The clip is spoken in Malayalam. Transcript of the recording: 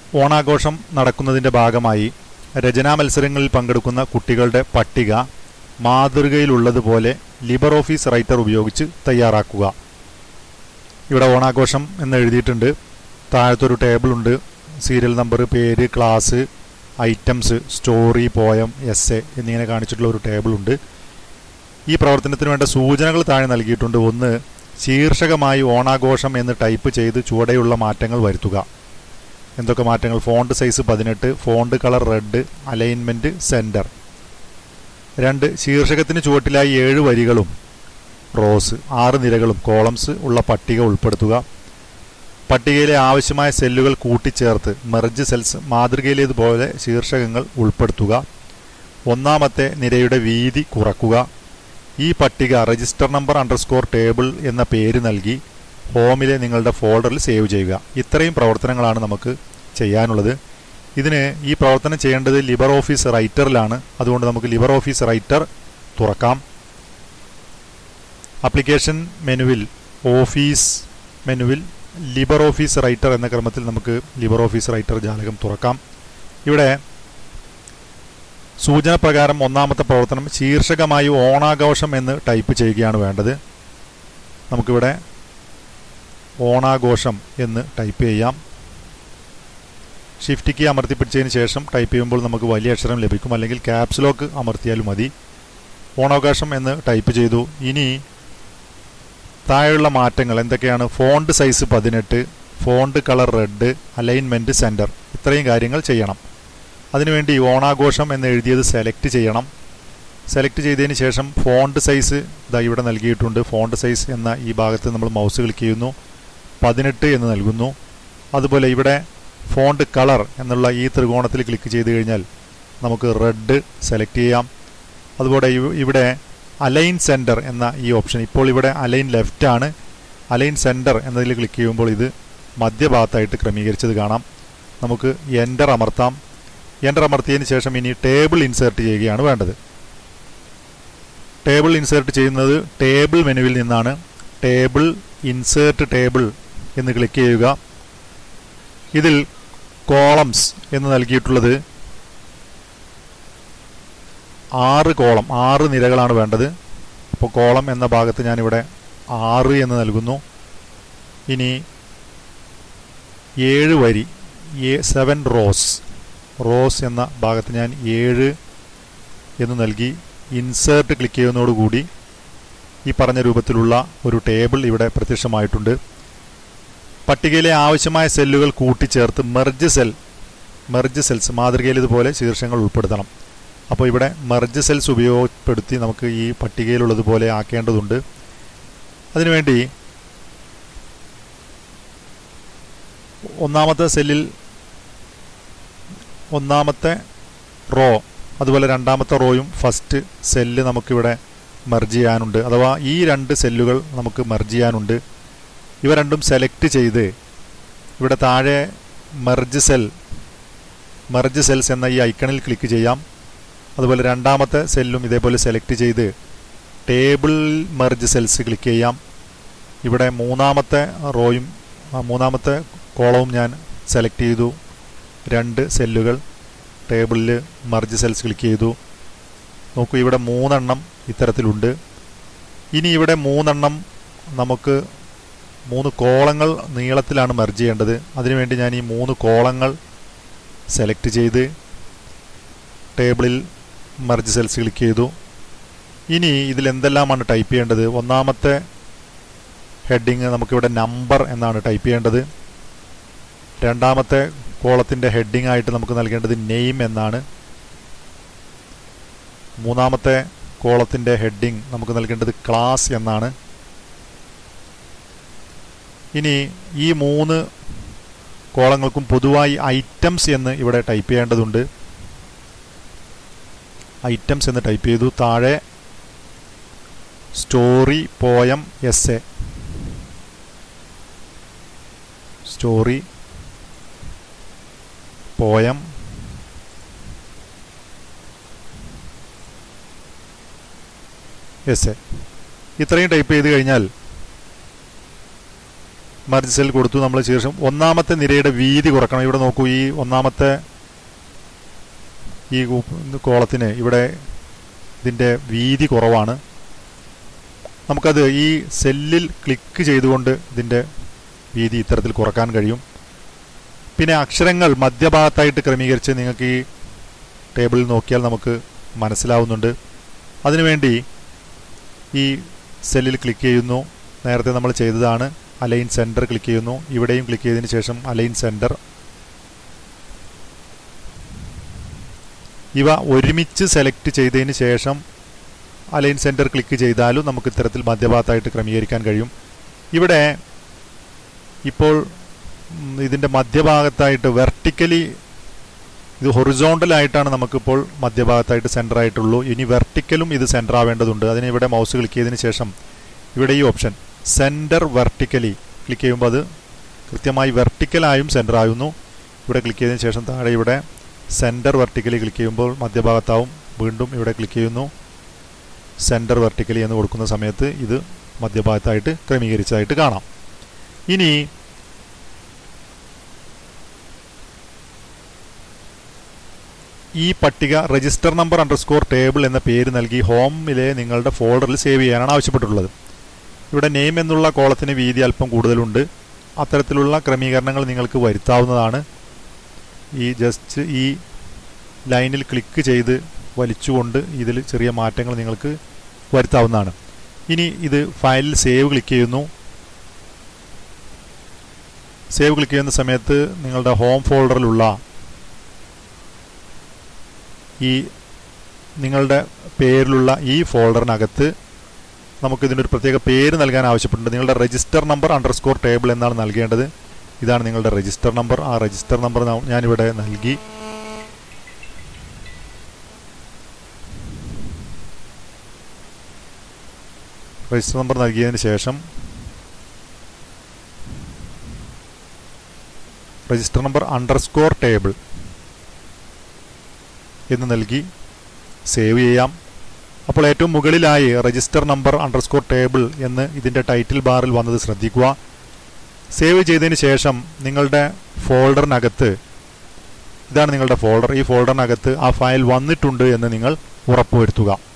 ഓണാഘോഷം നടക്കുന്നതിൻ്റെ ഭാഗമായി രചനാ മത്സരങ്ങളിൽ പങ്കെടുക്കുന്ന കുട്ടികളുടെ പട്ടിക മാതൃകയിലുള്ളതുപോലെ ലിബർ ഓഫീസ് റൈറ്റർ ഉപയോഗിച്ച് തയ്യാറാക്കുക ഇവിടെ ഓണാഘോഷം എന്ന് എഴുതിയിട്ടുണ്ട് താഴത്തൊരു ടേബിൾ ഉണ്ട് സീരിയൽ നമ്പർ പേര് class items story poem S A എന്നിങ്ങനെ കാണിച്ചിട്ടുള്ള ഒരു ടേബിൾ ഉണ്ട് ഈ പ്രവർത്തനത്തിന് വേണ്ട സൂചനകൾ താഴെ നൽകിയിട്ടുണ്ട് ഒന്ന് ശീർഷകമായി ഓണാഘോഷം എന്ന് ടൈപ്പ് ചെയ്ത് ചുവടെയുള്ള മാറ്റങ്ങൾ വരുത്തുക എന്തൊക്കെ മാറ്റങ്ങൾ ഫോണ്ട് സൈസ് പതിനെട്ട് font colour red alignment centre രണ്ട് ശീർഷകത്തിന് ചുവട്ടിലായി ഏഴ് വരികളും റോസ് ആറ് നിരകളും കോളംസ് ഉള്ള പട്ടിക ഉൾപ്പെടുത്തുക പട്ടികയിലെ ആവശ്യമായ സെല്ലുകൾ കൂട്ടിച്ചേർത്ത് മെർജ് സെൽസ് മാതൃകയിലേതുപോലെ ശീർഷകങ്ങൾ ഉൾപ്പെടുത്തുക ഒന്നാമത്തെ നിരയുടെ വീതി കുറക്കുക ഈ പട്ടിക രജിസ്റ്റർ നമ്പർ അണ്ടർസ്കോർ ടേബിൾ എന്ന പേര് നൽകി ഹോമിലെ നിങ്ങളുടെ ഫോൾഡറിൽ സേവ് ചെയ്യുക ഇത്രയും പ്രവർത്തനങ്ങളാണ് നമുക്ക് ചെയ്യാനുള്ളത് ഇതിന് ഈ പ്രവർത്തനം ചെയ്യേണ്ടത് ലിബർ ഓഫീസ് റൈറ്ററിലാണ് അതുകൊണ്ട് നമുക്ക് ലിബർ ഓഫീസ് റൈറ്റർ തുറക്കാം ആപ്ലിക്കേഷൻ മെനുവിൽ ഓഫീസ് മെനുവിൽ ലിബർ ഓഫീസ് റൈറ്റർ എന്ന ക്രമത്തിൽ നമുക്ക് ലിബർ ഓഫീസ് റൈറ്റർ ജാലകം തുറക്കാം ഇവിടെ സൂചന പ്രകാരം ഒന്നാമത്തെ പ്രവർത്തനം ശീർഷകമായി ഓണാഘോഷം എന്ന് ടൈപ്പ് ചെയ്യുകയാണ് വേണ്ടത് നമുക്കിവിടെ ഓണാഘോഷം എന്ന് ടൈപ്പ് ചെയ്യാം ഷിഫ്റ്റ് കീ അമർത്തിപ്പിടിച്ചതിന് ശേഷം ടൈപ്പ് ചെയ്യുമ്പോൾ നമുക്ക് വലിയ അക്ഷരം ലഭിക്കും അല്ലെങ്കിൽ ക്യാപ്സ് ലോക്ക് അമർത്തിയാലും മതി ഓണാവകാശം എന്ന് ടൈപ്പ് ചെയ്തു ഇനി താഴെയുള്ള മാറ്റങ്ങൾ എന്തൊക്കെയാണ് ഫോണ്ട് സൈസ് പതിനെട്ട് font colour red alignment centre ഇത്രയും കാര്യങ്ങൾ ചെയ്യണം അതിനുവേണ്ടി ഓണാഘോഷം എന്ന് എഴുതിയത് സെലക്ട് ചെയ്യണം സെലക്ട് ചെയ്തതിന് ശേഷം ഫോണ്ട് സൈസ് ഇതാ ഇവിടെ നൽകിയിട്ടുണ്ട് ഫോണ്ട് സൈസ് എന്ന ഈ ഭാഗത്ത് നമ്മൾ മൗസ് ക്ലിക്ക് ചെയ്യുന്നു പതിനെട്ട് എന്ന് നൽകുന്നു അതുപോലെ ഇവിടെ ഫോണ്ട് കളർ എന്നുള്ള ഈ ത്രികോണത്തിൽ ക്ലിക്ക് ചെയ്ത് കഴിഞ്ഞാൽ നമുക്ക് റെഡ് സെലക്ട് ചെയ്യാം അതുപോലെ ഇവിടെ അലൈൻ സെൻറ്റർ എന്ന ഈ ഓപ്ഷൻ ഇപ്പോൾ ഇവിടെ അലൈൻ ലെഫ്റ്റ് ആണ് അലൈൻ സെൻറ്റർ എന്നതിൽ ക്ലിക്ക് ചെയ്യുമ്പോൾ ഇത് മധ്യഭാഗത്തായിട്ട് ക്രമീകരിച്ചത് കാണാം നമുക്ക് എൻ്റർ അമർത്താം എൻ്റർ അമർത്തിയതിന് ശേഷം ഇനി ടേബിൾ ഇൻസേർട്ട് ചെയ്യുകയാണ് വേണ്ടത് ടേബിൾ ഇൻസേർട്ട് ചെയ്യുന്നത് ടേബിൾ മെനുവിൽ നിന്നാണ് ടേബിൾ ഇൻസേർട്ട് ടേബിൾ എന്ന് ക്ലിക്ക് ചെയ്യുക ഇതിൽ കോളംസ് എന്ന് നൽകിയിട്ടുള്ളത് ആറ് കോളം ആറ് നിരകളാണ് വേണ്ടത് അപ്പോൾ കോളം എന്ന ഭാഗത്ത് ഞാനിവിടെ ആറ് എന്ന് നൽകുന്നു ഇനി ഏഴ് വരി സെവൻ റോസ് റോസ് എന്ന ഭാഗത്ത് ഞാൻ ഏഴ് എന്ന് നൽകി ഇൻസേർട്ട് ക്ലിക്ക് ചെയ്യുന്നതോടുകൂടി ഈ പറഞ്ഞ രൂപത്തിലുള്ള ഒരു ടേബിൾ ഇവിടെ പ്രത്യക്ഷമായിട്ടുണ്ട് പട്ടികയിലെ ആവശ്യമായ സെല്ലുകൾ കൂട്ടിച്ചേർത്ത് മെർജ് സെൽ മെർജ് സെൽസ് മാതൃകയിൽ ഇതുപോലെ ശീർഷങ്ങൾ ഉൾപ്പെടുത്തണം അപ്പോൾ ഇവിടെ മെർജ് സെൽസ് ഉപയോഗപ്പെടുത്തി നമുക്ക് ഈ പട്ടികയിലുള്ളതുപോലെ ആക്കേണ്ടതുണ്ട് അതിനുവേണ്ടി ഒന്നാമത്തെ സെല്ലിൽ ഒന്നാമത്തെ റോ അതുപോലെ രണ്ടാമത്തെ റോയും ഫസ്റ്റ് സെല്ല് നമുക്കിവിടെ മെർജ് ചെയ്യാനുണ്ട് അഥവാ ഈ രണ്ട് സെല്ലുകൾ നമുക്ക് മെർജ് ചെയ്യാനുണ്ട് ഇവ രണ്ടും സെലക്ട് ചെയ്ത് ഇവിടെ താഴെ മെർജ് സെൽ മെർജ് സെൽസ് എന്ന ഈ ഐക്കണിൽ ക്ലിക്ക് ചെയ്യാം അതുപോലെ രണ്ടാമത്തെ സെല്ലും ഇതേപോലെ സെലക്ട് ചെയ്ത് ടേബിൾ മെർജ് സെൽസ് ക്ലിക്ക് ചെയ്യാം ഇവിടെ മൂന്നാമത്തെ റോയും മൂന്നാമത്തെ കോളവും ഞാൻ സെലക്ട് ചെയ്തു രണ്ട് സെല്ലുകൾ ടേബിളിൽ മർജ് സെൽസ് ക്ലിക്ക് ചെയ്തു നോക്കൂ ഇവിടെ മൂന്നെണ്ണം ഇത്തരത്തിലുണ്ട് ഇനി ഇവിടെ മൂന്നെണ്ണം നമുക്ക് മൂന്ന് കോളങ്ങൾ നീളത്തിലാണ് മെർജ് ചെയ്യേണ്ടത് അതിനുവേണ്ടി ഞാൻ ഈ മൂന്ന് കോളങ്ങൾ സെലക്ട് ചെയ്ത് ടേബിളിൽ മെർജ് സെൽസ് ക്ലിക്ക് ചെയ്തു ഇനി ഇതിൽ എന്തെല്ലാമാണ് ടൈപ്പ് ചെയ്യേണ്ടത് ഒന്നാമത്തെ ഹെഡിങ് നമുക്കിവിടെ നമ്പർ എന്നാണ് ടൈപ്പ് ചെയ്യേണ്ടത് രണ്ടാമത്തെ കോളത്തിൻ്റെ ഹെഡിങ് ആയിട്ട് നമുക്ക് നൽകേണ്ടത് നെയിം എന്നാണ് മൂന്നാമത്തെ കോളത്തിൻ്റെ ഹെഡിങ് നമുക്ക് നൽകേണ്ടത് ക്ലാസ് എന്നാണ് ഇനി ഈ മൂന്ന് കോളങ്ങൾക്കും പൊതുവായി ഐറ്റംസ് എന്ന് ഇവിടെ ടൈപ്പ് ചെയ്യേണ്ടതുണ്ട് ഐറ്റംസ് എന്ന് ടൈപ്പ് ചെയ്തു താഴെ story poem S A story poem S A ഇത്രയും ടൈപ്പ് ചെയ്ത് കഴിഞ്ഞാൽ മർജ് സെൽ കൊടുത്തു നമ്മൾ ശേഷം ഒന്നാമത്തെ നിരയുടെ വീതി കുറക്കണം ഇവിടെ നോക്കൂ ഈ ഒന്നാമത്തെ ഈ കോളത്തിന് ഇവിടെ ഇതിൻ്റെ വീതി കുറവാണ് നമുക്കത് ഈ സെല്ലിൽ ക്ലിക്ക് ചെയ്തുകൊണ്ട് ഇതിൻ്റെ വീതി ഇത്തരത്തിൽ കുറക്കാൻ കഴിയും പിന്നെ അക്ഷരങ്ങൾ മധ്യഭാഗത്തായിട്ട് ക്രമീകരിച്ച് നിങ്ങൾക്ക് ഈ ടേബിളിൽ നോക്കിയാൽ നമുക്ക് മനസ്സിലാവുന്നുണ്ട് അതിനുവേണ്ടി ഈ സെല്ലിൽ ക്ലിക്ക് ചെയ്യുന്നു നേരത്തെ നമ്മൾ ചെയ്തതാണ് അലൈൻ സെൻറ്റർ ക്ലിക്ക് ചെയ്യുന്നു ഇവിടെയും ക്ലിക്ക് ചെയ്തതിന് ശേഷം അലൈൻ സെൻറ്റർ ഇവ ഒരുമിച്ച് സെലക്ട് ചെയ്തതിന് ശേഷം അലൈൻ സെൻറ്റർ ക്ലിക്ക് ചെയ്താലും നമുക്ക് ഇത്തരത്തിൽ മധ്യഭാഗത്തായിട്ട് ക്രമീകരിക്കാൻ കഴിയും ഇവിടെ ഇപ്പോൾ ഇതിൻ്റെ മധ്യഭാഗത്തായിട്ട് വെർട്ടിക്കലി ഇത് ഹൊറിസോണ്ടലായിട്ടാണ് നമുക്കിപ്പോൾ മധ്യഭാഗത്തായിട്ട് സെൻറ്റർ ആയിട്ടുള്ളൂ ഇനി വെർട്ടിക്കലും ഇത് സെൻറ്റർ ആവേണ്ടതുണ്ട് അതിന് ഇവിടെ മൗസ് ക്ലിക്ക് ചെയ്തതിന് ശേഷം ഇവിടെ ഈ ഓപ്ഷൻ സെൻറ്റർ വെർട്ടിക്കലി ക്ലിക്ക് ചെയ്യുമ്പോൾ അത് കൃത്യമായി വെർട്ടിക്കലായും സെൻറ്റർ ആകുന്നു ഇവിടെ ക്ലിക്ക് ചെയ്തതിന് ശേഷം താഴെ ഇവിടെ സെൻറ്റർ വെർട്ടിക്കലി ക്ലിക്ക് ചെയ്യുമ്പോൾ മധ്യഭാഗത്താവും വീണ്ടും ഇവിടെ ക്ലിക്ക് ചെയ്യുന്നു സെൻറ്റർ വെർട്ടിക്കലി എന്ന് കൊടുക്കുന്ന സമയത്ത് ഇത് മധ്യഭാഗത്തായിട്ട് ക്രമീകരിച്ചതായിട്ട് കാണാം ഇനി ഈ പട്ടിക രജിസ്റ്റർ നമ്പർ അണ്ടർസ്കോർ ടേബിൾ എന്ന പേര് നൽകി ഹോമിലെ നിങ്ങളുടെ ഫോൾഡറിൽ സേവ് ചെയ്യാനാണ് ആവശ്യപ്പെട്ടിട്ടുള്ളത് ഇവിടെ നെയിം എന്നുള്ള കോളത്തിന് വീതി അല്പം കൂടുതലുണ്ട് അത്തരത്തിലുള്ള ക്രമീകരണങ്ങൾ നിങ്ങൾക്ക് വരുത്താവുന്നതാണ് ഈ ജസ്റ്റ് ഈ ലൈനിൽ ക്ലിക്ക് ചെയ്ത് വലിച്ചുകൊണ്ട് ഇതിൽ ചെറിയ മാറ്റങ്ങൾ നിങ്ങൾക്ക് വരുത്താവുന്നതാണ് ഇനി ഇത് ഫയലിൽ സേവ് ക്ലിക്ക് ചെയ്യുന്നു സേവ് ക്ലിക്ക് ചെയ്യുന്ന സമയത്ത് നിങ്ങളുടെ ഹോം ഫോൾഡറിലുള്ള ഈ നിങ്ങളുടെ പേരിലുള്ള ഈ ഫോൾഡറിനകത്ത് നമുക്ക് ഇതിനൊരു പ്രത്യേക പേര് നൽകാൻ ആവശ്യപ്പെട്ടിട്ടുണ്ട് നിങ്ങളുടെ രജിസ്റ്റർ നമ്പർ അണ്ടർസ്കോർ ടേബിൾ എന്നാണ് നൽകേണ്ടത് ഇതാണ് നിങ്ങളുടെ രജിസ്റ്റർ നമ്പർ ആ രജിസ്റ്റർ നമ്പർ ഞാനിവിടെ നൽകി രജിസ്റ്റർ നമ്പർ നൽകിയതിന് ശേഷം രജിസ്റ്റർ നമ്പർ അണ്ടർസ്കോർ ടേബിൾ എന്ന് നൽകി സേവ് ചെയ്യാം അപ്പോൾ ഏറ്റവും മുകളിലായി രജിസ്റ്റർ നമ്പർ അണ്ടർസ്കോർ ടേബിൾ എന്ന് ഇതിൻ്റെ ടൈറ്റിൽ ബാറിൽ വന്നത് ശ്രദ്ധിക്കുക സേവ് ചെയ്തതിന് ശേഷം നിങ്ങളുടെ ഫോൾഡറിനകത്ത് ഇതാണ് നിങ്ങളുടെ ഫോൾഡർ ഈ ഫോൾഡറിനകത്ത് ആ ഫയൽ വന്നിട്ടുണ്ട് എന്ന് നിങ്ങൾ ഉറപ്പുവരുത്തുക